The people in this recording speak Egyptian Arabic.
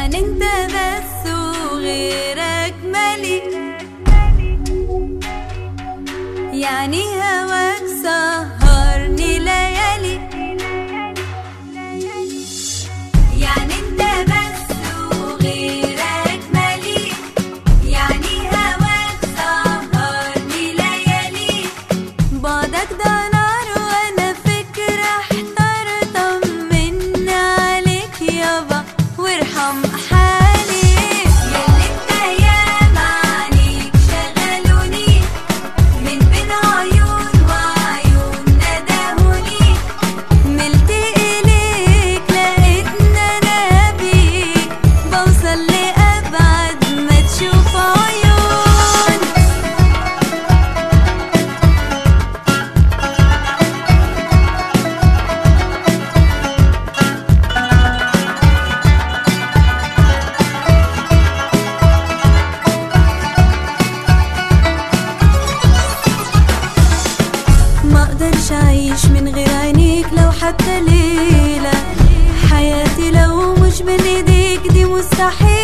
يعني انت بس وغيرك مالي يعني هواك سهرني ليالي يعني انت بس وغيرك مالي يعني هواك سهرني ليالي بعدك ده نار وانا فكرة احتار طمني عليك يابا وارحم حالي ياللي انت ياما عليك شغلوني من بين عيون وعيون ندهوني ملت إليك لقيتنا أنا بيك بوصل لأبعد ما تشوف عيون ما اقدرش اعيش من غير عينيك لو حتى ليلة حياتي لو مش بين ايديك دي مستحيل